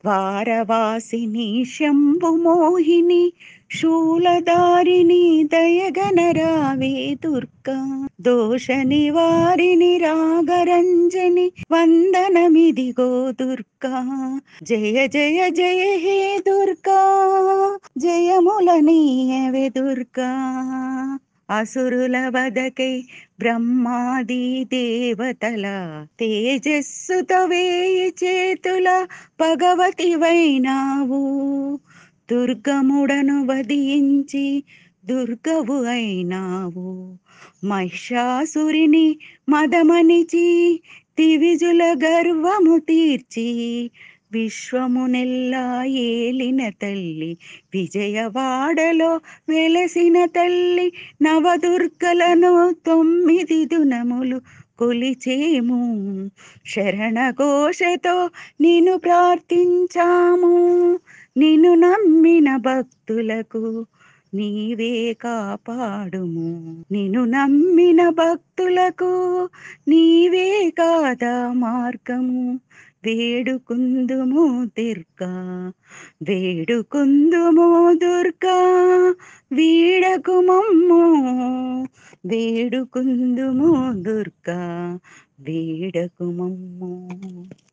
వారవాసిని శంభు మోహిని శూలధారిణి దయగనరావే దుర్గా దోష నివారిణి రాగరంజని వందనమిదిగో దుర్గా జయ జయ జయ హే దుర్గా జయములనీయవే దుర్గా అసురుల వదకై బ్రహ్మాది దేవతల తేజస్సుతో వేయి చేతుల భగవతి వైనావు దుర్గముడను వధించి దుర్గవు అయినావు మహిషాసురిని మదమనిచి దివిజుల గర్వము తీర్చి విశ్వమునెల్లా ఏలిన తల్లి విజయవాడలో వెలసిన తల్లి నవదుర్గలను తొమ్మిది దునములు కొలిచేము శరణ ఘోషతో నిన్ను ప్రార్థించాము నిన్ను నమ్మిన భక్తులకు నీవే కాపాడుము నిన్ను నమ్మిన భక్తులకు నీవే కాదా మార్గము వేడుకుందుము దుర్గా వేడుకుందుము దుర్గా వీడకుమమ్ము వేడుకుందుము దుర్గా వేడకుమమ్ము